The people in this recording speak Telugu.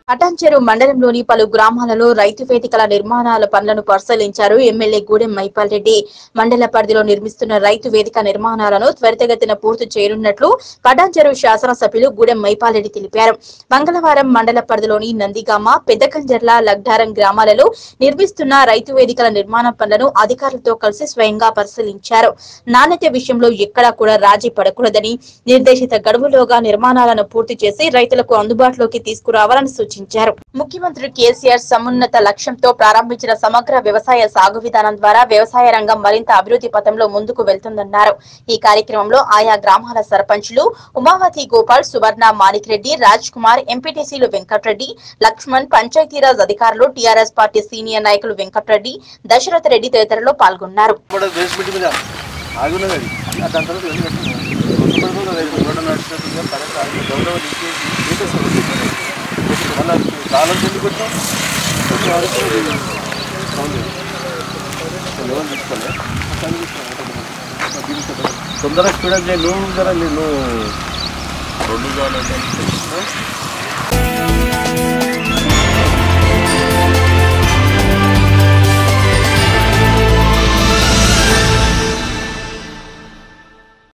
పటాన్చెరు మండలంలోని పలు గ్రామాలలో రైతు వేదికల నిర్మాణాల పనులను పరిశీలించారు ఎమ్మెల్యే గూడెం మైపాల్ రెడ్డి మండల పరిధిలో నిర్మిస్తున్న రైతు వేదిక నిర్మాణాలను త్వరితగతిన పూర్తి చేయనున్నట్లు పటాన్చెరు శాసనసభ్యులు గూడెం మైపాల్ రెడ్డి తెలిపారు మంగళవారం మండల పరిధిలోని నందిగామ పెద్దకంజర్ల లగ్డారం గ్రామాలలో నిర్మిస్తున్న రైతు వేదికల నిర్మాణ పనులను అధికారులతో కలిసి స్వయంగా పరిశీలించారు నాణ్యత విషయంలో ఎక్కడా కూడా రాజీ పడకూడదని నిర్దేశిత గడువులోగా నిర్మాణాలను పూర్తి చేసి రైతులకు అందుబాటులోకి తీసుకురావాలని సూచించారు ముఖ్యమంత్రి కేసీఆర్ సమున్నత లక్ష్యంతో ప్రారంభించిన సమగ్ర వ్యవసాయ సాగు విధానం ద్వారా వ్యవసాయ రంగం మరింత అభివృద్ధి పథంలో ముందుకు వెళ్తుందన్నారు ఈ కార్యక్రమంలో ఆయా గ్రామాల సర్పంచులు ఉమావతి గోపాల్ సువర్ణ మాణిక్ రెడ్డి రాజ్ కుమార్ ఎంపీటీసీలు వెంకటరెడ్డి లక్ష్మణ్ పంచాయతీరాజ్ అధికారులు టీఆర్ఎస్ పార్టీ సీనియర్ నాయకులు వెంకటరెడ్డి దశరథ రెడ్డి తదితరులు పాల్గొన్నారు కూడా బేస్ పెట్టి మీద ఆగున్నది అది ఆ దాని తర్వాత వెళ్ళి కట్టింది. రెండు పనులు రేపు రోడ్డు నడిచినట్టుగా కరెక్ట్ ఆగి గౌరవం ఇచ్చేసి ఏంటో సమస్య ఇది? మళ్ళా కాలం ఎందుకు వచ్చాం కొంచెం ఆడుకుని సౌండ్ లేదు. కొంచెం లోన్ తీసుకోలే అసలు తీసుకోలే. తొందరగా స్టూడెంట్ నువ్వు జర నువ్వు రెండు కావాలి